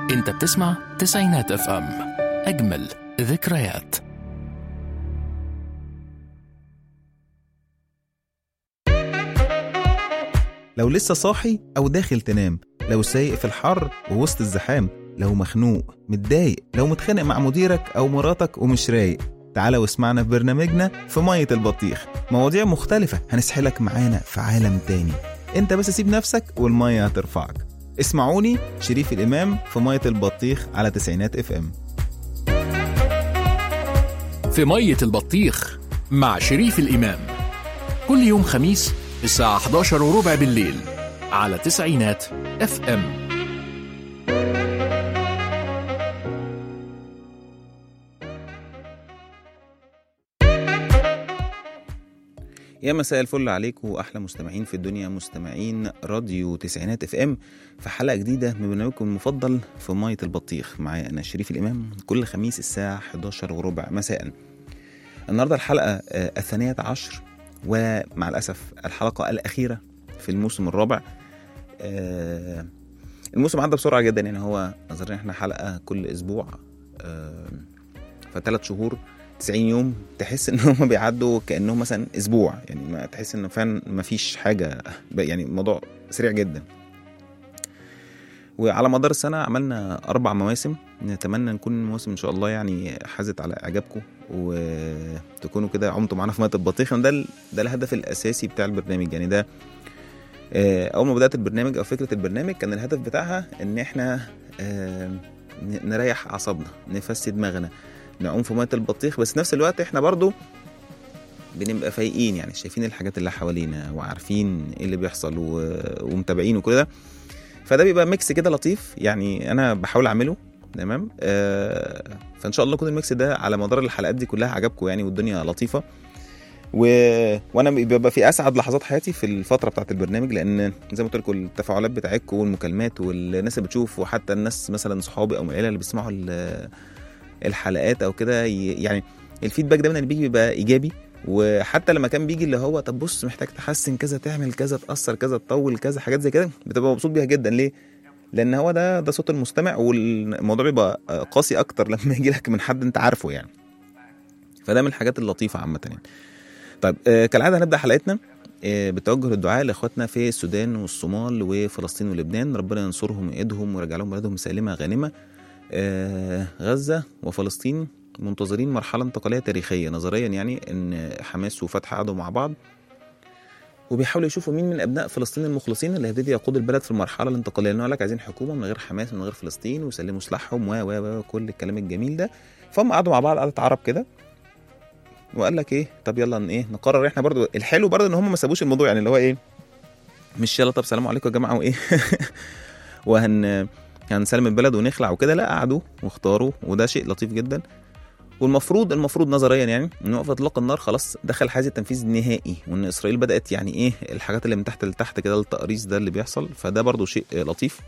انت بتسمع تسعينات اف ام اجمل ذكريات لو لسه صاحي أو داخل تنام لو سايق في الحر ووسط الزحام لو مخنوق متضايق لو متخانق مع مديرك أو مراتك ومش رايق تعالى واسمعنا في برنامجنا في مية البطيخ مواضيع مختلفة هنسحلك معانا في عالم تاني انت بس سيب نفسك والمية هترفعك اسمعوني شريف الإمام في مية البطيخ على تسعينات اف ام في مية البطيخ مع شريف الإمام كل يوم خميس الساعة 11 وربع بالليل على تسعينات اف ام يا مساء الفل عليكم واحلى مستمعين في الدنيا مستمعين راديو تسعينات اف ام في حلقه جديده من برنامجكم المفضل في ميه البطيخ معايا انا شريف الامام كل خميس الساعه 11 وربع مساء النهارده الحلقه آه، الثانيه عشر ومع الاسف الحلقه الاخيره في الموسم الرابع آه، الموسم عدى بسرعه جدا يعني هو نظريا احنا حلقه كل اسبوع آه، فثلاث شهور 90 يوم تحس ان هم بيعدوا كانهم مثلا اسبوع يعني ما تحس ان فعلا ما فيش حاجه يعني الموضوع سريع جدا وعلى مدار السنه عملنا اربع مواسم نتمنى نكون المواسم ان شاء الله يعني حازت على اعجابكم وتكونوا كده عمتوا معانا في ميه البطيخ ده ال- ده الهدف الاساسي بتاع البرنامج يعني ده آه، اول ما بدات البرنامج او فكره البرنامج كان الهدف بتاعها ان احنا آه، ن- نريح اعصابنا نفسي دماغنا نعوم في ميه البطيخ بس في نفس الوقت احنا برضو بنبقى فايقين يعني شايفين الحاجات اللي حوالينا وعارفين ايه اللي بيحصل و... ومتابعين وكل ده فده بيبقى ميكس كده لطيف يعني انا بحاول اعمله تمام آه فان شاء الله يكون الميكس ده على مدار الحلقات دي كلها عجبكم يعني والدنيا لطيفه و... وانا بيبقى في اسعد لحظات حياتي في الفتره بتاعت البرنامج لان زي ما قلت لكم التفاعلات بتاعتكم والمكالمات والناس اللي بتشوف وحتى الناس مثلا صحابي او من العيله اللي بيسمعوا ال- الحلقات او كده ي- يعني الفيدباك دايما اللي بيجي بيبقى ايجابي وحتى لما كان بيجي اللي هو طب بص محتاج تحسن كذا تعمل كذا تاثر كذا تطول كذا حاجات زي كده بتبقى مبسوط بيها جدا ليه؟ لان هو ده ده صوت المستمع والموضوع بيبقى قاسي اكتر لما يجي لك من حد انت عارفه يعني فده من الحاجات اللطيفه عامه يعني طيب آه كالعاده هنبدا حلقتنا آه بتوجه الدعاء لاخواتنا في السودان والصومال وفلسطين ولبنان ربنا ينصرهم ويأيدهم ويرجع لهم بلدهم سالمه غانمه آه، غزة وفلسطين منتظرين مرحلة انتقالية تاريخية نظريا يعني ان حماس وفتح قعدوا مع بعض وبيحاولوا يشوفوا مين من ابناء فلسطين المخلصين اللي هيبتدي يقود البلد في المرحله الانتقاليه لانه قال لك عايزين حكومه من غير حماس من غير فلسطين ويسلموا سلاحهم و و و كل الكلام الجميل ده فهم قعدوا مع بعض قعدة عرب كده وقال لك ايه طب يلا ن- ايه نقرر احنا برضو الحلو برضو ان هم ما سابوش الموضوع يعني اللي هو ايه مش يلا طب سلام عليكم يا جماعه وايه وهن هنسلم البلد ونخلع وكده لا قعدوا واختاروا وده شيء لطيف جدا والمفروض المفروض نظريا يعني ان وقف اطلاق النار خلاص دخل حيز التنفيذ النهائي وان اسرائيل بدات يعني ايه الحاجات اللي من تحت لتحت كده التقريص ده اللي بيحصل فده برضو شيء لطيف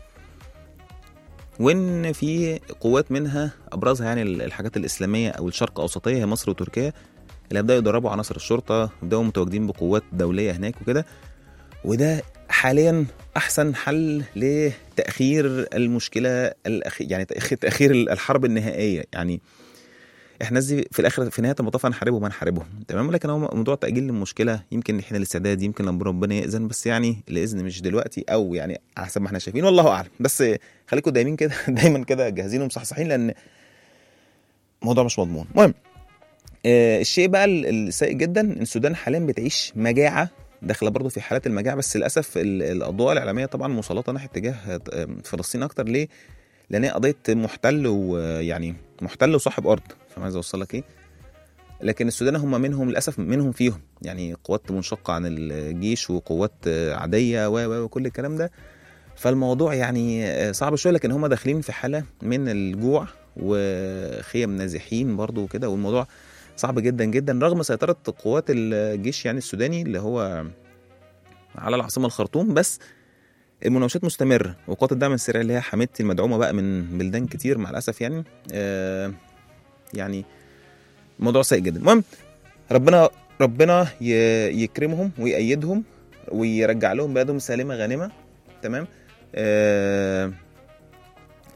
وان في قوات منها ابرزها يعني الحاجات الاسلاميه او الشرق اوسطيه هي مصر وتركيا اللي هيبداوا يدربوا عناصر الشرطه يبداوا متواجدين بقوات دوليه هناك وكده وده حاليا احسن حل لتاخير المشكله الأخي يعني تاخير تاخير الحرب النهائيه يعني احنا دي في الاخر في نهايه المطاف هنحاربهم هنحاربهم تمام لكن هو موضوع تاجيل المشكله يمكن احنا الاستعداد يمكن لما ربنا ياذن بس يعني الاذن مش دلوقتي او يعني على حسب ما احنا شايفين والله اعلم بس خليكم دايما كده دايما كده جاهزين ومصحصحين لان الموضوع مش مضمون المهم آه، الشيء بقى ال- السيء جدا ان السودان حاليا بتعيش مجاعه داخله برضه في حالات المجاعه بس للاسف ال- الاضواء الاعلاميه طبعا مسلطه ناحيه اتجاه آه، فلسطين اكتر ليه؟ لان هي قضيه محتل ويعني محتل وصاحب ارض فاهم عايز اوصل لك ايه؟ لكن السودان هم منهم للاسف منهم فيهم يعني قوات منشقه عن الجيش وقوات آه، عاديه و و وكل الكلام ده فالموضوع يعني آه، صعب شويه لكن هم داخلين في حاله من الجوع وخيم نازحين برضو وكده والموضوع صعب جدا جدا رغم سيطرة قوات الجيش يعني السوداني اللي هو على العاصمة الخرطوم بس المناوشات مستمرة وقوات الدعم السريع اللي هي حميدتي المدعومة بقى من بلدان كتير مع الأسف يعني آه يعني موضوع سيء جدا المهم ربنا ربنا ي- يكرمهم ويأيدهم ويرجع لهم بلادهم سالمة غانمة تمام آه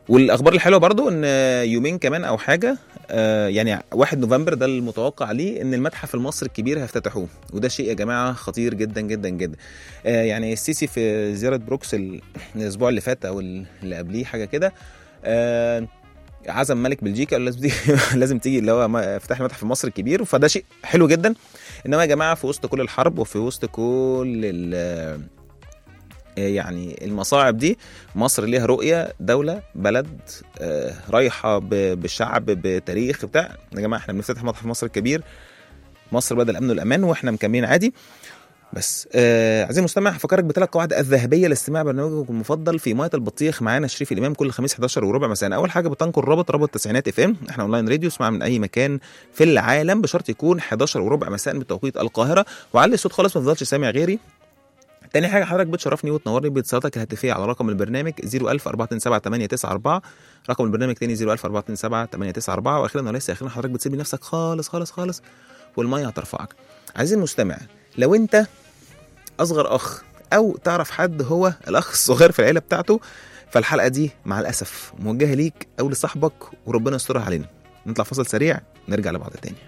والاخبار الحلوه برضو ان يومين كمان او حاجه آه، يعني 1 نوفمبر ده المتوقع ليه ان المتحف المصري الكبير هيفتتحوه وده شيء يا جماعه خطير جدا جدا جدا آه، يعني السيسي في زياره بروكس ال- الاسبوع اللي فات او اللي قبليه حاجه كده آه، عزم ملك بلجيكا قال لازم تيجي لازم تيجي اللي هو ما- افتتاح المتحف المصري الكبير فده شيء حلو جدا انما يا جماعه في وسط كل الحرب وفي وسط كل ال- يعني المصاعب دي مصر ليها رؤيه دوله بلد آه، رايحه ب- بالشعب بتاريخ بتاع يا جماعه احنا بنفتتح متحف مصر الكبير مصر بلد الامن والامان واحنا مكملين عادي بس آه عزيزي المستمع هفكرك بثلاث قواعد الذهبيه لاستماع برنامجكم المفضل في ميه البطيخ معانا شريف الامام كل خميس 11 وربع مساء اول حاجه بتنقل رابط رابط تسعينات اف ام احنا اونلاين راديو اسمع من اي مكان في العالم بشرط يكون 11 وربع مساء بتوقيت القاهره وعلي الصوت خالص ما تفضلش سامع غيري تاني حاجة حضرتك بتشرفني وتنورني باتصالاتك الهاتفية على رقم البرنامج 010427894 رقم البرنامج تاني 010427894 واخيرا وليس اخيرا حضرتك بتسيب نفسك خالص خالص خالص والمية هترفعك عزيزي المستمع لو انت اصغر اخ او تعرف حد هو الاخ الصغير في العيلة بتاعته فالحلقة دي مع الاسف موجهة ليك او لصاحبك وربنا يسترها علينا نطلع فاصل سريع نرجع لبعض تاني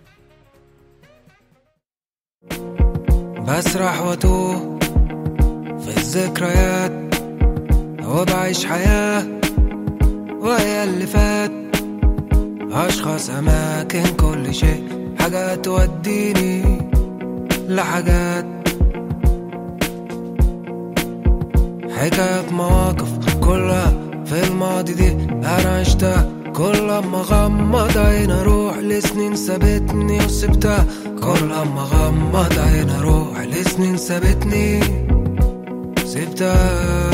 بسرح واتوه في الذكريات وبعيش حياة وهي اللي فات أشخاص أماكن كل شيء حاجات توديني لحاجات حكايات مواقف كلها في الماضي دي أنا عشتها كل ما غمض عين اروح لسنين سابتني وسبتها كل ما غمض عين اروح لسنين سابتني سبتها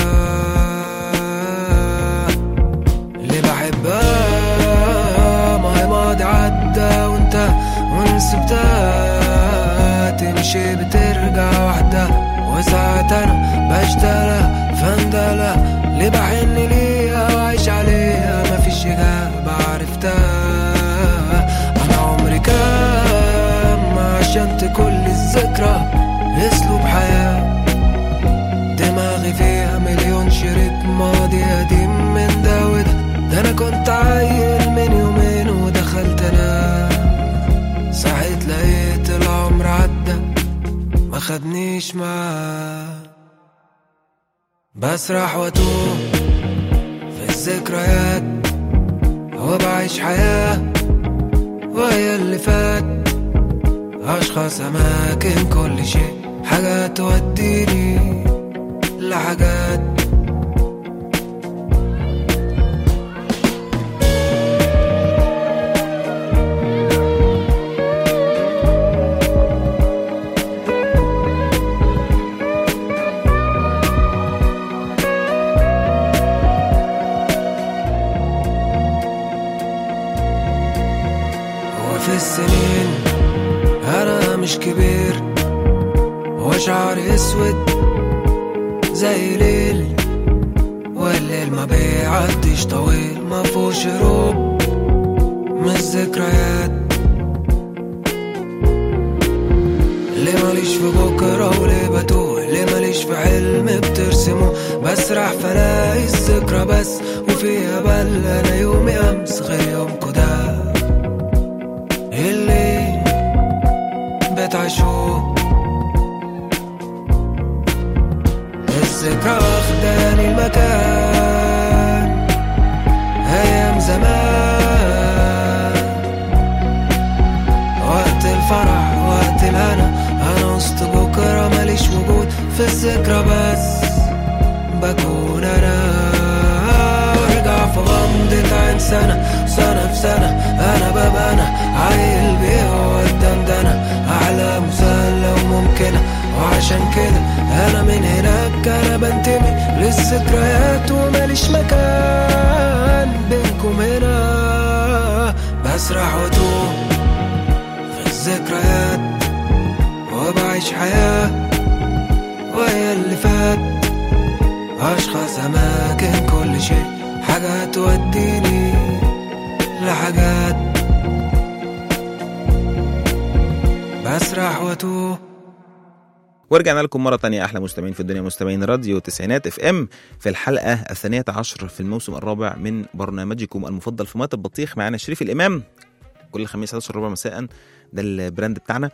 اللي بحبها ما هي ماضي عدى وانت وان سبتها تمشي بترجع وحدها وساعات انا بشتغلها فندلة اللي بحن ليها وعيش عليها مفيش اجابة عرفتها انا عمري كام ما عشمت كل الذكرى اسلوب حياه دماغي فيها مليون شريط ماضي قديم من ده وده ده انا كنت عيل من يومين ودخلت انام صحيت لقيت العمر عدى ما خدنيش معاه بسرح واتوه في الذكريات وبعيش حياة وهي اللي فات أشخاص أماكن كل شيء حاجات توديني لحاجات وفي السنين أنا مش كبير وشعري أسود زي ليل والليل ما بيعديش طويل ما فيهوش هروب من الذكريات ليه ماليش في بكرة وليه بتوه ليه ماليش في حلم بترسمه بسرح فلاقي الذكرى بس وفيها بل أنا يومي أمس غير يومكو ده اللي بتعيشوه الذكرى واخداني المكان أيام زمان وقت الفرح وقت الهنا أنا وسط بكرة ماليش وجود في الذكرى بس بكون أنا وارجع في غمضة عين سنة سنة في سنة أنا ببقى أنا عيل بيه والدندنة أحلام سهلة وممكنة وعشان كده أنا من هناك أنا بنتمي للذكريات وماليش مكان بينكم هنا بسرح واتوه في الذكريات وبعيش حياة وهي اللي فات أشخاص أماكن كل شيء حاجات توديني لحاجات بسرح واتوه ورجعنا لكم مرة تانية أحلى مستمعين في الدنيا مستمعين راديو تسعينات اف ام في الحلقة الثانية عشر في الموسم الرابع من برنامجكم المفضل في مات البطيخ معانا شريف الإمام كل خميس 11 ربع مساء ده البراند بتاعنا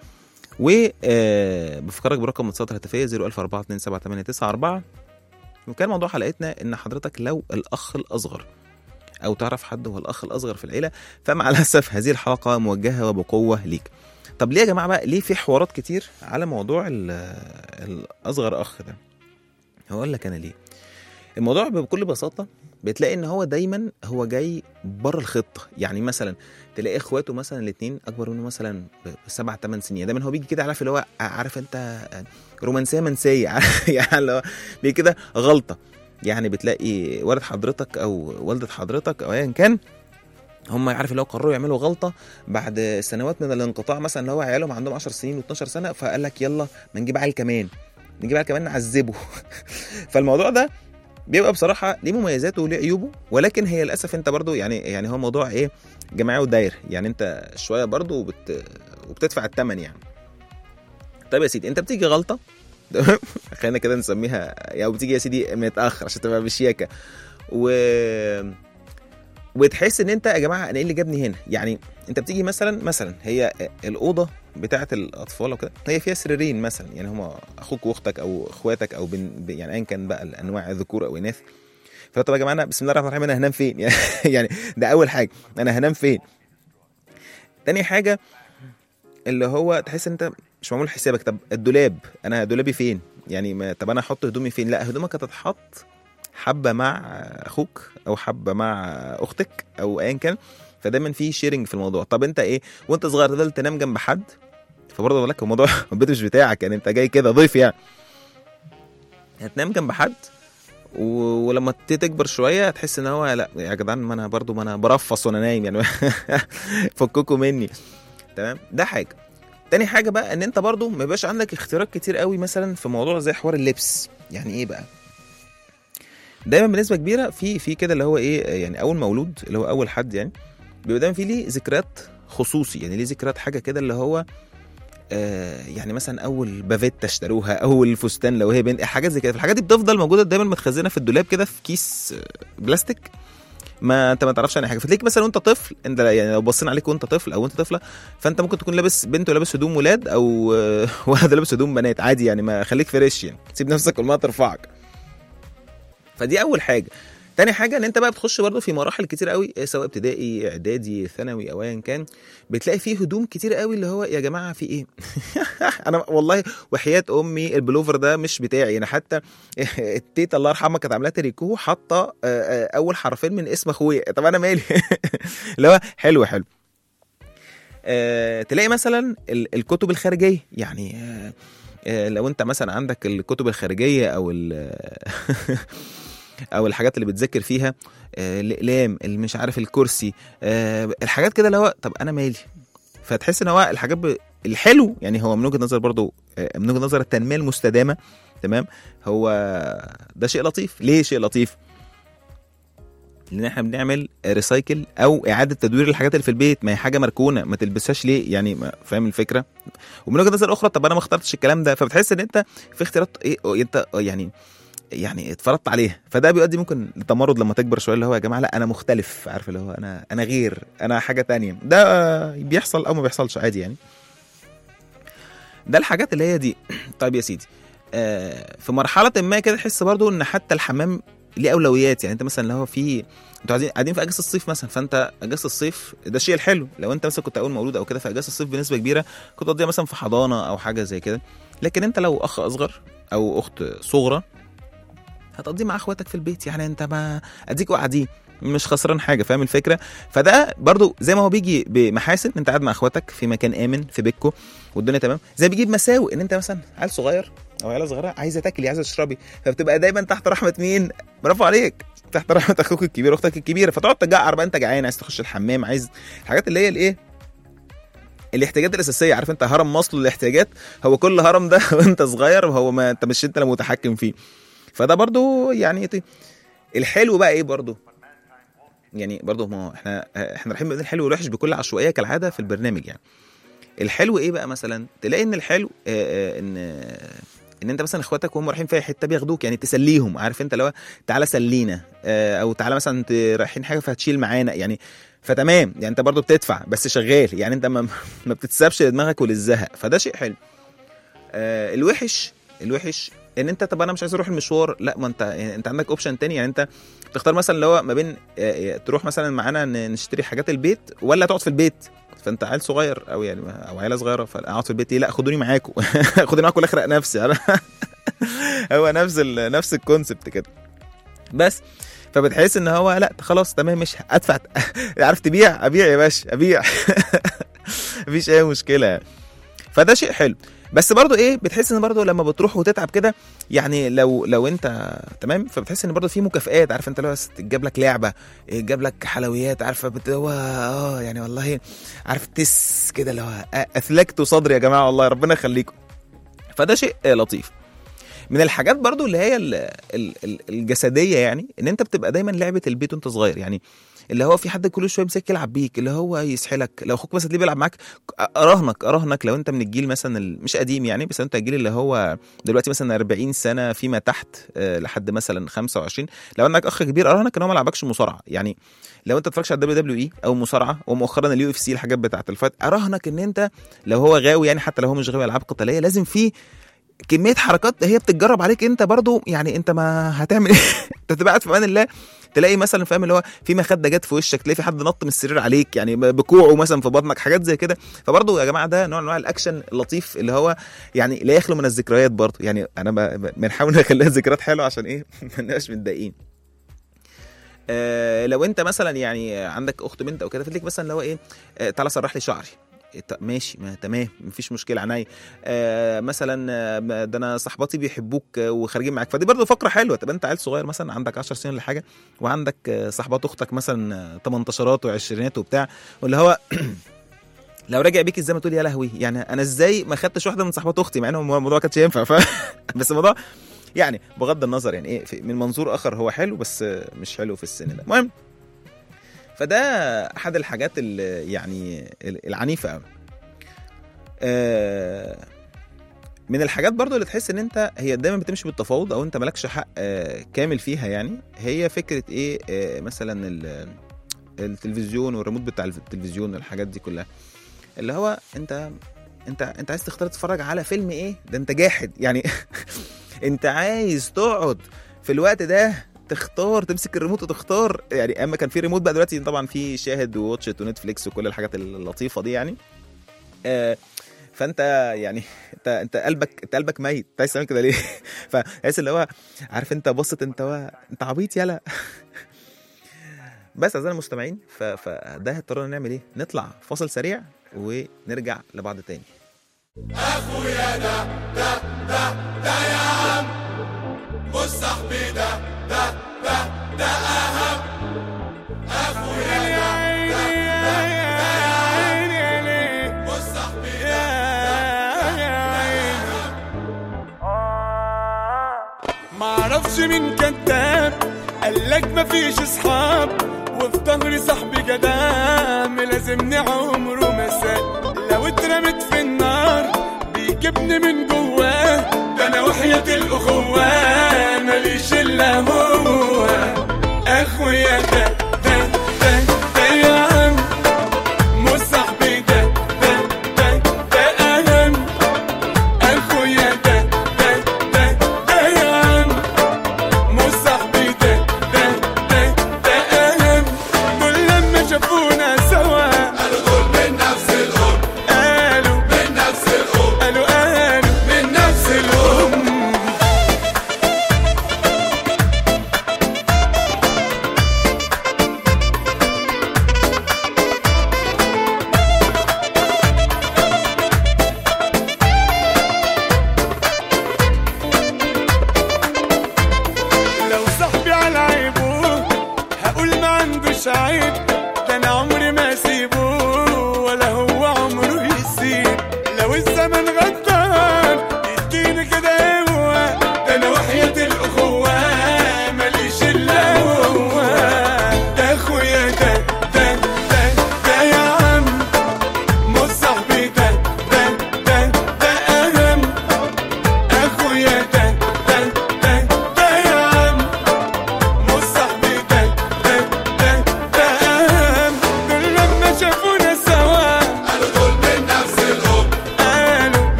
وبفكرك برقم اتصالات الهاتفية 014278994 وكان موضوع حلقتنا إن حضرتك لو الأخ الأصغر أو تعرف حد هو الأخ الأصغر في العيلة فمع الأسف هذه الحلقة موجهة وبقوة ليك طب ليه يا جماعه بقى ليه في حوارات كتير على موضوع ال- الاصغر اخ ده هقول لك انا ليه الموضوع بكل بساطه بتلاقي ان هو دايما هو جاي بره الخطه يعني مثلا تلاقي اخواته مثلا الاثنين اكبر منه مثلا بسبع ثمان سنين دايما هو بيجي كده عارف اللي هو عارف انت رومانسيه منسيه يعني اللي هو بيجي كده غلطه يعني بتلاقي والد حضرتك او والده حضرتك او ايا كان هم عارف اللي هو قرروا يعملوا غلطه بعد سنوات من الانقطاع مثلا اللي هو عيالهم عندهم 10 سنين و12 سنه فقال لك يلا ما نجيب عيل كمان نجيب عيل كمان نعذبه فالموضوع ده بيبقى بصراحه ليه مميزاته وليه عيوبه ولكن هي للاسف انت برضو يعني يعني هو موضوع ايه جماعي وداير يعني انت شويه برضو وبت وبتدفع الثمن يعني طيب يا سيدي انت بتيجي غلطه تمام خلينا كده نسميها يعني بتيجي يا سيدي متاخر عشان تبقى بشياكه و وتحس ان انت يا جماعه انا ايه اللي جابني هنا يعني انت بتيجي مثلا مثلا هي الاوضه بتاعه الاطفال وكده هي فيها سريرين مثلا يعني هما اخوك واختك او اخواتك او بن يعني ايا كان بقى الانواع ذكور او اناث فطب يا جماعه انا بسم الله الرحمن الرحيم انا هنام فين يعني ده اول حاجه انا هنام فين تاني حاجه اللي هو تحس ان انت مش معمول حسابك طب الدولاب انا دولابي فين يعني ما طب انا احط هدومي فين لا هدومك هتتحط حبه مع اخوك او حبه مع اختك او ايا كان فدايما في شيرنج في الموضوع طب انت ايه وانت صغير تفضل تنام جنب حد فبرضه بقول لك الموضوع البيت مش بتاعك يعني انت جاي كده ضيف يعني هتنام جنب حد و... ولما ت- تكبر شويه هتحس ان هو لا يا جدعان ما انا برضه ما انا برفص وانا نايم يعني فككوا مني تمام ده حاجه تاني حاجه بقى ان انت برضه ما يبقاش عندك اختيارات كتير قوي مثلا في موضوع زي حوار اللبس يعني ايه بقى دايما بنسبه كبيره في في كده اللي هو ايه يعني اول مولود اللي هو اول حد يعني بيبقى دايما في ليه ذكريات خصوصي يعني ليه ذكريات حاجه كده اللي هو آه يعني مثلا اول بافيتا اشتروها اول فستان لو هي بنت حاجات زي كده الحاجات دي بتفضل موجوده دايما متخزنه في الدولاب كده في كيس آه، بلاستيك ما انت ما تعرفش عنها حاجه فتلاقيك مثلا وانت طفل انت يعني لو بصينا عليك وانت طفل او انت طفله فانت ممكن تكون لابس بنت ولابس هدوم ولاد او آه، ولد لابس هدوم بنات عادي يعني ما خليك فريش يعني سيب نفسك والميه ترفعك فدي اول حاجه تاني حاجه ان انت بقى بتخش برضه في مراحل كتير قوي سواء ابتدائي اعدادي ثانوي او ايا كان بتلاقي فيه هدوم كتير قوي اللي هو يا جماعه في ايه انا والله وحياه امي البلوفر ده مش بتاعي انا حتى التيتا الله يرحمها كانت عاملاه تريكو حاطه آه، آه، اول حرفين من اسم اخويا طب انا مالي اللي هو حلو حلو آه، تلاقي مثلا ال- الكتب الخارجيه يعني آه، آه، لو انت مثلا عندك الكتب الخارجيه او ال او الحاجات اللي بتذاكر فيها آه، الاقلام اللي مش عارف الكرسي آه، الحاجات كده اللي هو طب انا مالي فتحس ان هو الحاجات ب... الحلو يعني هو من وجهه نظر برضو آه، من وجهه نظر التنميه المستدامه تمام هو ده شيء لطيف ليه شيء لطيف لان احنا بنعمل ريسايكل او اعاده تدوير الحاجات اللي في البيت ما هي حاجه مركونه ما تلبسهاش ليه يعني ما- فاهم الفكره ومن وجهه نظر اخرى طب انا ما اخترتش الكلام ده فبتحس ان انت في اختيارات ايه انت يعني يعني اتفرضت عليها فده بيؤدي ممكن لتمرد لما تكبر شويه اللي هو يا جماعه لا انا مختلف عارف اللي هو انا انا غير انا حاجه تانية ده آه، بيحصل او ما بيحصلش عادي يعني ده الحاجات اللي هي دي طيب يا سيدي آه، في مرحله ما كده تحس برضو ان حتى الحمام ليه اولويات يعني انت مثلا اللي هو في انتوا قاعدين قاعدين في اجازه الصيف مثلا فانت اجازه الصيف ده الشيء الحلو لو انت مثلا كنت اول مولود او كده في اجازه الصيف بنسبه كبيره كنت تقضيها مثلا في حضانه او حاجه زي كده لكن انت لو اخ اصغر او اخت صغرى هتقضيه مع اخواتك في البيت يعني انت ما اديكوا قاعدين مش خسران حاجه فاهم الفكره فده برضو زي ما هو بيجي بمحاسن انت قاعد مع اخواتك في مكان امن في بيتكو والدنيا تمام زي بيجيب مساوئ ان انت مثلا عيل صغير او عيله صغيره عايزه تاكلي عايزه تشربي فبتبقى دايما تحت رحمه مين برافو عليك تحت رحمه اخوك الكبير واختك الكبيره فتقعد تجعر بقى انت جعان عايز تخش الحمام عايز الحاجات اللي هي الايه الاحتياجات الاساسيه عارف انت هرم مصل الاحتياجات هو كل هرم ده وانت صغير وهو ما انت مش انت اللي متحكم فيه فده برضو يعني ت- الحلو بقى ايه برضو يعني برضو ما هو احنا احنا رايحين بين الحلو والوحش بكل عشوائيه كالعاده في البرنامج يعني الحلو ايه بقى مثلا تلاقي ان الحلو آه، آه، ان آه، ان انت مثلا اخواتك وهم رايحين في أي حته بياخدوك يعني تسليهم عارف انت لو تعالى سلينا آه، او تعالى مثلا انت رايحين حاجه فهتشيل معانا يعني فتمام يعني انت برضو بتدفع بس شغال يعني انت ما, ما بتتسابش لدماغك وللزهق فده شيء حلو آه الوحش الوحش ان انت طب انا مش عايز اروح المشوار لا ما انت يعني انت عندك اوبشن تاني يعني انت تختار مثلا اللي هو ما بين آه، آه، تروح مثلا معانا ن- نشتري حاجات البيت ولا تقعد في البيت فانت عيل صغير او يعني او عيله صغيره فاقعد في البيت ليه لا خدوني معاكم خدوني معاكم اخرق نفسي انا هو نفس ال... نفس الكونسبت كده بس فبتحس ان هو لا خلاص تمام مش ادفع عارف تبيع ابيع يا باشا ابيع مفيش اي مشكله يعني. فده شيء حلو بس برضو ايه بتحس ان برضو لما بتروح وتتعب كده يعني لو لو انت تمام فبتحس ان برضو في مكافئات عارف انت لو تجيب لك لعبه تجيب لك حلويات عارفه بت... هو اه يعني والله عارف تس كده اللي هو آه، اثلجتوا صدري يا جماعه والله ربنا يخليكم فده شيء آه، لطيف من الحاجات برضو اللي هي ال- ال- ال- الجسديه يعني ان انت بتبقى دايما لعبه البيت وانت صغير يعني اللي هو في حد كل شويه مسك يلعب بيك اللي هو يسحلك لو اخوك مثلا تلاقيه بيلعب معاك اراهنك اراهنك لو انت من الجيل مثلا ال- مش قديم يعني بس انت الجيل اللي هو دلوقتي مثلا 40 سنه فيما تحت آه، لحد مثلا 25 لو عندك اخ كبير اراهنك ان هو ما لعبكش مصارعه يعني لو انت اتفرجش على الدبليو دبليو اي او مصارعه ومؤخرا اليو اف سي الحاجات بتاعت الفايت اراهنك ان انت لو هو غاوي يعني حتى لو هو مش غاوي العاب قتاليه لازم في كميه حركات هي بتتجرب عليك انت برضو يعني انت ما هتعمل ايه انت تبقى قاعد في امان الله تلاقي مثلا فاهم اللي هو في مخده جت في وشك تلاقي في حد نط من السرير عليك يعني بكوعه مثلا في بطنك حاجات زي كده فبرضو يا جماعه ده نوع من انواع الاكشن اللطيف اللي هو يعني لا يخلو من الذكريات برضو يعني انا ب- ب- بنحاول نخليها ذكريات حلوه عشان ايه ما نبقاش متضايقين آه لو انت مثلا يعني عندك اخت بنت او كده فتلاقيك مثلا اللي هو ايه آه تعالى سرح لي شعري إيه، طب ماشي ما تمام مفيش مشكله عينيا آه مثلا آه، ما- ده انا صحباتي بيحبوك آه، وخارجين معاك فدي برضه فقره حلوه تبقى انت عيل صغير مثلا عندك 10 سنين ولا حاجه وعندك آه، صحبات اختك مثلا آه، 18 وعشرينات وبتاع واللي هو لو راجع بيك ازاي ما تقول يا لهوي يعني انا ازاي ما خدتش واحده من صحبات اختي مع ان هو الموضوع كانش ينفع ف... بس الموضوع يعني بغض النظر يعني ايه في- من منظور اخر هو حلو بس آه، مش حلو في السن ده المهم فده احد الحاجات اللي يعني العنيفه قوي آه، من الحاجات برضو اللي تحس ان انت هي دايما بتمشي بالتفاوض او انت مالكش حق آه، كامل فيها يعني هي فكره ايه آه، مثلا ال- التلفزيون والريموت بتاع التلفزيون والحاجات دي كلها اللي هو انت انت انت عايز تختار تتفرج على فيلم ايه ده انت جاحد يعني انت عايز تقعد في الوقت ده تختار تمسك الريموت وتختار يعني اما كان في ريموت بقى دلوقتي طبعا في شاهد وواتشت ونتفليكس وكل الحاجات اللطيفه دي يعني آه فانت يعني انت انت قلبك انت قلبك ميت انت عايز تعمل كده ليه؟ فتحس اللي هو عارف انت بصت انت هو انت عبيط يلا بس اعزائي المستمعين ف... فده اضطرينا نعمل ايه؟ نطلع فاصل سريع ونرجع لبعض تاني معرفش مين كذاب قالك مفيش اصحاب وفي ظهري صاحبي جدام لازمني عمره ما ساب لو اترمت في النار بيجيبني من جواه ده انا وحياة الاخوة ماليش الا هو اخويا ده ده ده ده يا عم مش صاحبي ده ده ده ده اهم اخويا ده ده ده ده يا عم مش صاحبي ده ده ده ده اهم دول لما شافونا سوا قالوا دول من نفس الام قالوا من نفس الام قالوا قالوا من نفس الام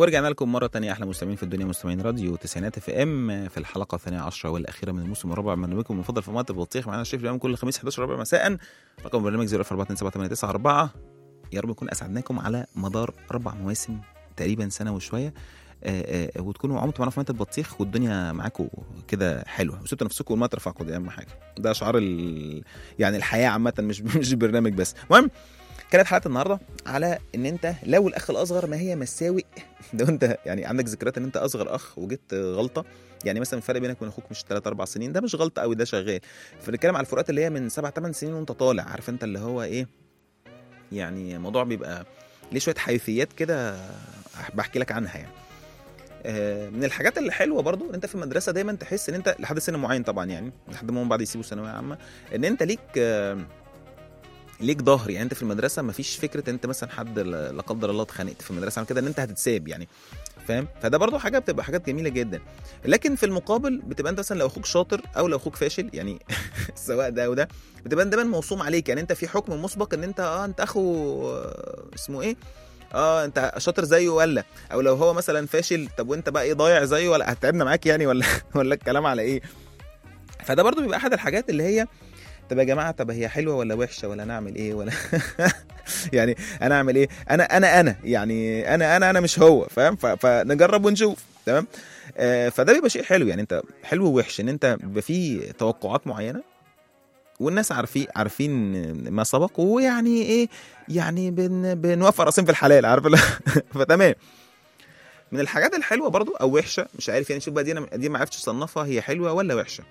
ورجعنا لكم مرة تانية أحلى مستمعين في الدنيا مستمعين راديو تسعينات اف ام في الحلقة الثانية عشرة والأخيرة من الموسم الرابع من برنامجكم المفضل في مات البطيخ معانا الشريف اليوم كل خميس 11 ربع مساء رقم برنامج 04278994 يا رب نكون أسعدناكم على مدار أربع مواسم تقريبا سنة وشوية آه، آه، وتكونوا عمتوا معانا في مات البطيخ والدنيا معاكم كده حلوه وسبتوا نفسكم والماء ترفعكم دي اهم حاجه ده شعار ال... يعني الحياه عامه مش مش البرنامج بس المهم كانت حلقه النهارده على ان انت لو الاخ الاصغر ما هي مساوئ لو انت يعني عندك ذكريات ان انت اصغر اخ وجيت غلطه يعني مثلا الفرق بينك وبين اخوك مش 3 4 سنين ده مش غلطه قوي ده شغال فبنتكلم على الفروقات اللي هي من 7 8 سنين وانت طالع عارف انت اللي هو ايه يعني الموضوع بيبقى ليه شويه حيثيات كده بحكي لك عنها يعني آه، من الحاجات اللي حلوه برضو ان انت في المدرسه دايما تحس ان انت لحد سن معين طبعا يعني لحد ما هم بعد يسيبوا ثانويه عامه ان انت ليك آه، ليك ظهر يعني انت في المدرسه ما فيش فكره انت مثلا حد لا لا قدر الله اتخانقت في المدرسه عن كده ان انت هتتساب يعني فاهم فده برضو حاجه بتبقى حاجات جميله جدا لكن في المقابل بتبقى انت مثلا لو اخوك شاطر او لو اخوك فاشل يعني سواء ده او ده بتبقى دايما موصوم عليك يعني انت في حكم مسبق ان انت اه انت اخو آه، اسمه ايه اه انت شاطر زيه ولا او لو هو مثلا فاشل طب وانت بقى ايه ضايع زيه ولا هتعبنا معاك يعني ولا ولا الكلام على ايه فده برضو بيبقى احد الحاجات اللي هي طب يا جماعه طب هي حلوه ولا وحشه ولا نعمل ايه ولا يعني انا اعمل ايه انا انا انا يعني انا انا انا مش هو فاهم ف- فنجرب ونشوف تمام آه فده بيبقى شيء حلو يعني انت حلو ووحش ان انت بيبقى فيه توقعات معينه والناس عارفين عارفين ما سبق ويعني ايه يعني بن بنوفق راسين في الحلال عارف ال- فتمام من الحاجات الحلوه برضو او وحشه مش عارف يعني شوف بقى دي انا دي ما عرفتش اصنفها هي حلوه ولا وحشه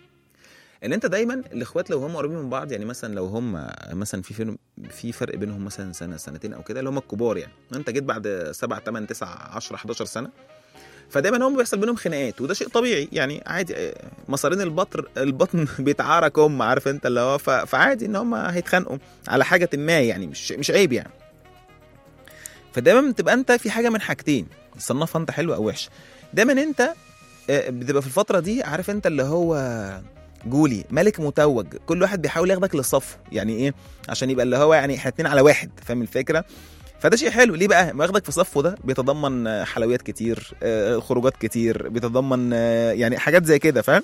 ان انت دايما الاخوات لو هم قريبين من بعض يعني مثلا لو هم مثلا في فيلم في فرق بينهم مثلا سنه سنتين او كده اللي هم الكبار يعني انت جيت بعد 7 8 9 10 11 سنه فدايما هم بيحصل بينهم خناقات وده شيء طبيعي يعني عادي آه، مصارين البطن البطن بيتعارك هم عارف انت اللي هو ف- فعادي ان هم هيتخانقوا على حاجه ما يعني مش مش عيب يعني فدايما بتبقى انت في حاجه من حاجتين صنفها انت حلو او وحش دايما انت آه، بتبقى في الفتره دي عارف انت اللي هو جولي ملك متوج كل واحد بيحاول ياخدك لصفه يعني ايه عشان يبقى اللي هو يعني احنا اتنين على واحد فاهم الفكره فده شيء حلو ليه بقى واخدك في صفه ده بيتضمن آه، حلويات كتير آه، خروجات كتير بيتضمن آه، يعني حاجات زي كده فاهم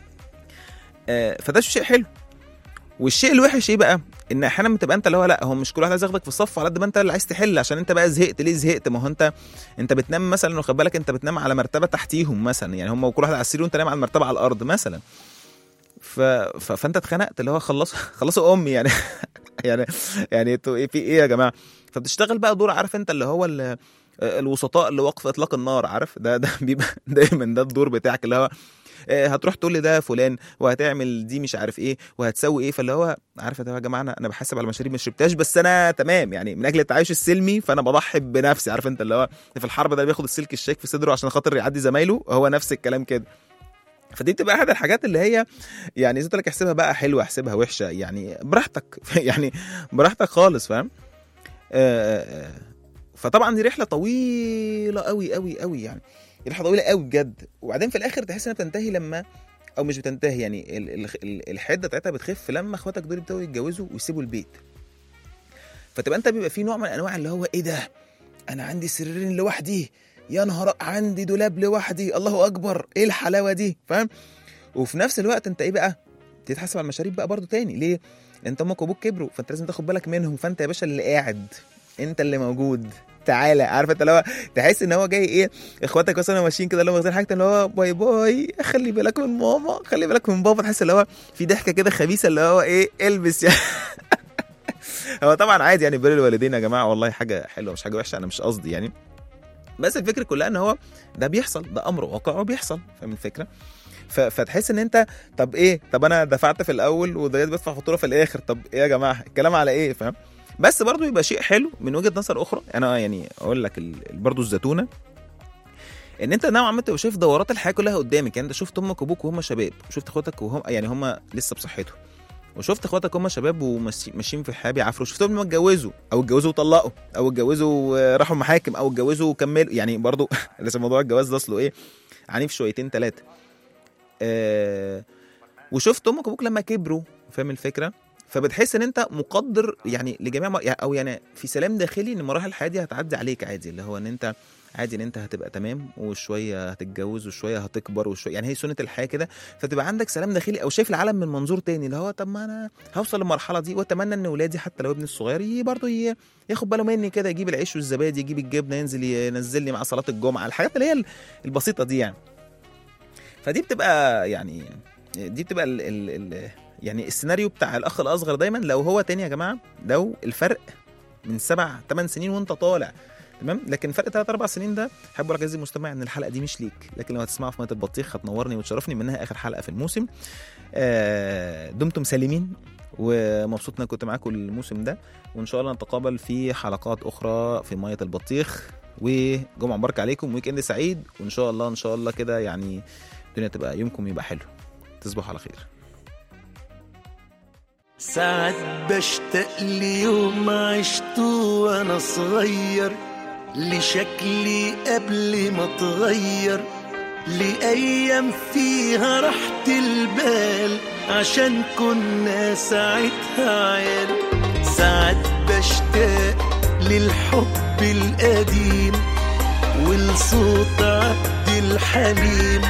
آه، فده شيء حلو والشيء الوحش ايه بقى ان احيانا بتبقى انت اللي هو لا هو مش كل واحد عايز ياخدك في الصف على قد ما انت اللي عايز تحل عشان انت بقى زهقت ليه زهقت ما هو انت انت بتنام مثلا واخد بالك انت بتنام على مرتبه تحتيهم مثلا يعني هم كل واحد على السرير وانت نايم على المرتبه على الارض مثلا ف... ف... فانت اتخنقت اللي هو خلصوا خلصوا امي يعني يعني يعني انتوا ايه في ايه يا جماعه فبتشتغل بقى دور عارف انت اللي هو ال... الوسطاء اللي وقف اطلاق النار عارف ده ده بيبقى دايما ده الدور بتاعك اللي هو آه، هتروح تقول لي ده فلان وهتعمل دي مش عارف ايه وهتسوي ايه فاللي هو عارف يا جماعه انا انا بحاسب على مشاريب ما شربتهاش بس انا تمام يعني من اجل التعايش السلمي فانا بضحي بنفسي عارف انت اللي هو في الحرب ده اللي بياخد السلك الشيك في صدره عشان خاطر يعدي زمايله هو نفس الكلام كده فدي بتبقى احد الحاجات اللي هي يعني زي ما قلت لك احسبها بقى حلوه احسبها وحشه يعني براحتك يعني براحتك خالص فاهم آه، آه، آه. فطبعا دي رحله طويله قوي قوي قوي يعني رحله طويله قوي بجد وبعدين في الاخر تحس انها بتنتهي لما او مش بتنتهي يعني ال- ال- ال- الحده بتاعتها بتخف لما اخواتك دول يبداوا يتجوزوا ويسيبوا البيت فتبقى انت بيبقى في نوع من انواع اللي هو ايه ده انا عندي سريرين لوحدي يا نهار عندي دولاب لوحدي الله اكبر ايه الحلاوه دي فاهم وفي نفس الوقت انت ايه بقى تتحاسب على المشاريب بقى برضو تاني ليه انت امك وابوك كبروا فانت لازم تاخد بالك منهم فانت يا باشا اللي قاعد انت اللي موجود تعالى عارف انت اللي هو تحس ان هو جاي ايه اخواتك مثلا ماشيين كده اللي هم واخدين حاجه اللي هو باي باي خلي بالك من ماما خلي بالك من بابا تحس اللي هو في ضحكه كده خبيثه اللي هو ايه البس يعني هو طبعا عادي يعني بر الوالدين يا جماعه والله حاجه حلوه مش حاجه وحشه انا مش قصدي يعني بس الفكره كلها ان هو ده بيحصل ده امر واقع وبيحصل فاهم الفكره ف- فتحس ان انت طب ايه طب انا دفعت في الاول وضيعت بدفع فاتوره في الاخر طب ايه يا جماعه الكلام على ايه فاهم بس برضو يبقى شيء حلو من وجهه نظر اخرى انا يعني اقول لك ال- برضو الزتونه ان انت نوعا ما تبقى شايف دورات الحياه كلها قدامك يعني انت شفت امك وابوك وهم شباب وشفت اخواتك وهم يعني هم لسه بصحتهم وشفت اخواتك هم شباب وماشيين في الحياه بيعافروا شفتهم لما اتجوزوا او اتجوزوا وطلقوا او اتجوزوا وراحوا محاكم او اتجوزوا وكملوا يعني برضو لسه موضوع الجواز ده اصله ايه عنيف شويتين ثلاثه آه وشفت امك وابوك لما كبروا فاهم الفكره فبتحس ان انت مقدر يعني لجميع مر... او يعني في سلام داخلي ان مراحل الحياه دي هتعدي عليك عادي اللي هو ان انت عادي ان انت هتبقى تمام وشويه هتتجوز وشويه هتكبر وشويه يعني هي سنه الحياه كده فتبقى عندك سلام داخلي او شايف العالم من منظور تاني اللي هو طب ما انا هوصل للمرحله دي واتمنى ان ولادي حتى لو ابني الصغير ي- برضه ي- ياخد باله مني كده يجيب العيش والزبادي يجيب الجبنه ينزل ينزل لي مع صلاه الجمعه الحاجات اللي هي البسيطه دي يعني فدي بتبقى يعني دي بتبقى ال ال ال يعني السيناريو بتاع الاخ الاصغر دايما لو هو تاني يا جماعه لو الفرق من سبع ثمان سنين وانت طالع تمام لكن فرق ثلاث اربع سنين ده احب اقول لك عزيزي المستمع ان الحلقه دي مش ليك لكن لو هتسمعها في ميه البطيخ هتنورني وتشرفني منها اخر حلقه في الموسم آه، دمتم سالمين ومبسوط ان أنا كنت معاكم الموسم ده وان شاء الله نتقابل في حلقات اخرى في ميه البطيخ وجمعه مبارك عليكم ويك اند سعيد وان شاء الله ان شاء الله كده يعني الدنيا تبقى يومكم يبقى حلو تصبحوا على خير ساعات بشتاق ليوم عشته وانا صغير لشكلي قبل ما اتغير لأيام فيها راحة البال عشان كنا ساعتها عيال ساعات بشتاق للحب القديم ولصوت عبد الحليم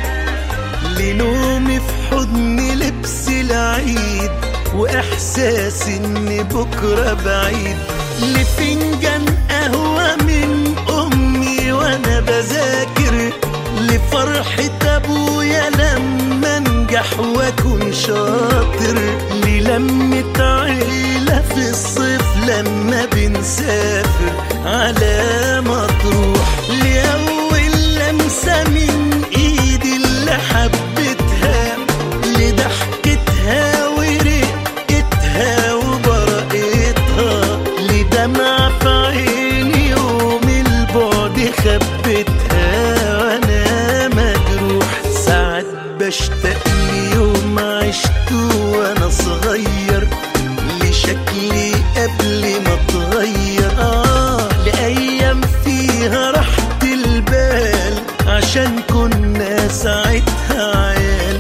لنومي في حضن لبس العيد واحساس ان بكره بعيد لفنجان قهوه من امي وانا بذاكر لفرحه ابويا لما انجح واكون شاطر للمه عيله في الصيف لما بنسافر على مطروح لاول لمسه من ايدي اللي حبيتها لضحكتها ورقتها وبرقتها لدمع في عيني يوم البعد خبتها وانا مجروح ساعات بشتاق ليوم عشته وانا صغير لشكلي قبل ما اتغير اه لايام فيها راحة البال عشان كنا ساعتها عيال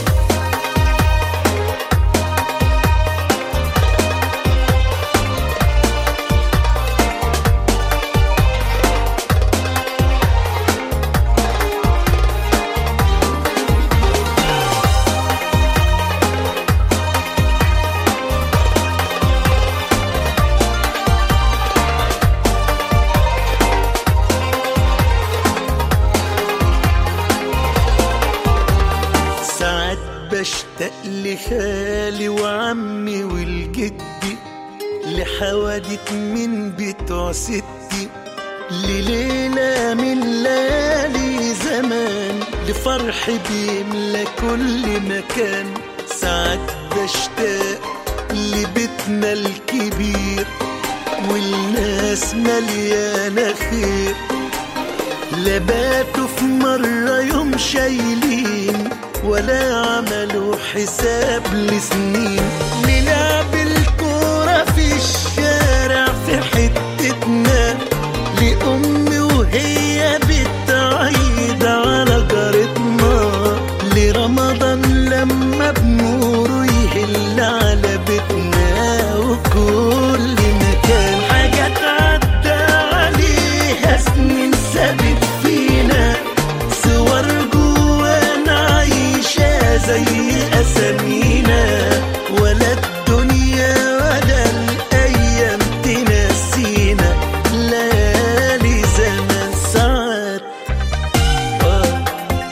ساعات بشتاق لخالي وعمي والجدي لحوادث من بتوع ستي لليلة من ليالي زمان لفرح بيملى كل مكان ساعات بشتاق لبيتنا الكبير والناس مليانة خير لباتوا في مرة يوم شايلين ولا عملوا حساب لسنين نلعب الكورة في الشارع في حتتنا لأمي وهي بتعيد على جارتنا لرمضان لما بنوره يهل على بيتنا وكل مكان حاجات عدى عليها سنين سابت فينا صور جوانا عايشة زي أسامينا ولا الدنيا ولا الأيام تنسينا ليالي زمان ساعات آه،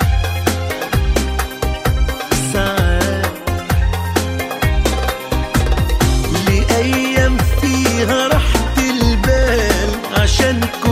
ساعات لأيام فيها راحة البال عشان كل